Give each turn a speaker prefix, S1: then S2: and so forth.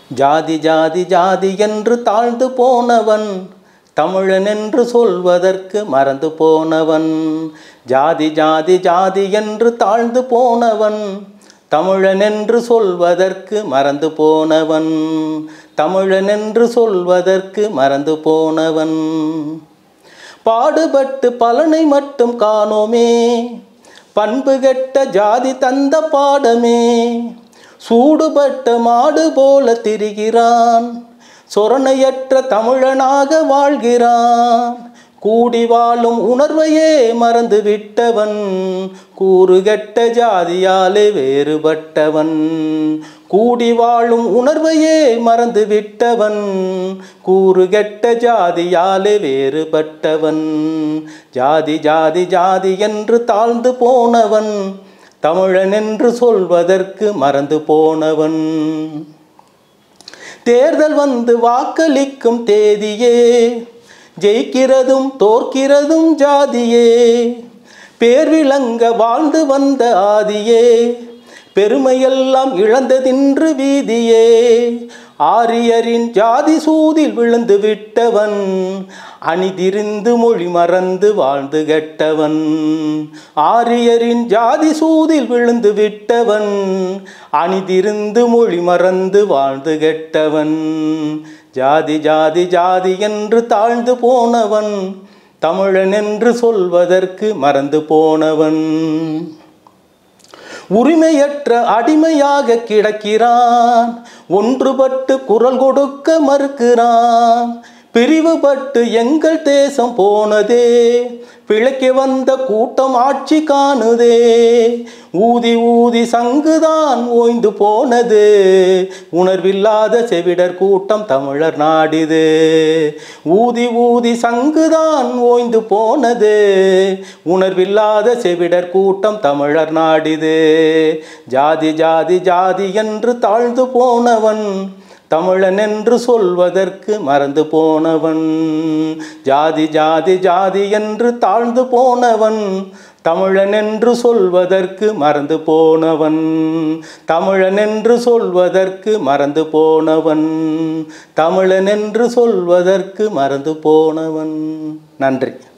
S1: ஜாதி ஜாதி ஜாதி என்று தாழ்ந்து போனவன் தமிழன் என்று சொல்வதற்கு மறந்து போனவன் ஜாதி ஜாதி ஜாதி என்று தாழ்ந்து போனவன் தமிழன் என்று சொல்வதற்கு மறந்து போனவன் தமிழன் என்று சொல்வதற்கு மறந்து போனவன் பாடுபட்டு பலனை மட்டும் காணோமே பண்பு கெட்ட ஜாதி தந்த பாடமே சூடுபட்ட மாடு போல திரிகிறான் சொரணையற்ற தமிழனாக வாழ்கிறான் கூடி வாழும் உணர்வையே மறந்து விட்டவன் கூறுகெட்ட ஜாதியாலே வேறுபட்டவன் கூடி வாழும் உணர்வையே மறந்து விட்டவன் கூறுகெட்ட ஜாதியாலே வேறுபட்டவன் ஜாதி ஜாதி ஜாதி என்று தாழ்ந்து போனவன் தமிழன் என்று சொல்வதற்கு மறந்து போனவன் தேர்தல் வந்து வாக்களிக்கும் தேதியே ஜெயிக்கிறதும் தோற்கிறதும் ஜாதியே பேர் விளங்க வாழ்ந்து வந்த ஆதியே பெருமையெல்லாம் இழந்ததின்று வீதியே ஆரியரின் ஜாதி சூதில் விழுந்து விட்டவன் அணிதிரிந்து மொழி மறந்து வாழ்ந்து கெட்டவன் ஆரியரின் ஜாதி சூதில் விழுந்து விட்டவன் அணிதிரிந்து மொழி மறந்து வாழ்ந்து கெட்டவன் ஜாதி ஜாதி ஜாதி என்று தாழ்ந்து போனவன் தமிழன் என்று சொல்வதற்கு மறந்து போனவன் உரிமையற்ற அடிமையாக கிடக்கிறான் ஒன்றுபட்டு குரல் கொடுக்க மறுக்கிறான் பிரிவுபட்டு எங்கள் தேசம் போனதே பிழைக்க வந்த கூட்டம் ஆட்சி காணுதே ஊதி ஊதி சங்குதான் ஓய்ந்து போனது உணர்வில்லாத செவிடர் கூட்டம் தமிழர் நாடிது ஊதி ஊதி சங்குதான் ஓய்ந்து போனது உணர்வில்லாத செவிடர் கூட்டம் தமிழர் நாடிது ஜாதி ஜாதி ஜாதி என்று தாழ்ந்து போனவன் தமிழன் என்று சொல்வதற்கு மறந்து போனவன் ஜாதி ஜாதி ஜாதி என்று தாழ்ந்து போனவன் தமிழன் என்று சொல்வதற்கு மறந்து போனவன் தமிழன் என்று சொல்வதற்கு மறந்து போனவன் தமிழன் என்று சொல்வதற்கு மறந்து போனவன் நன்றி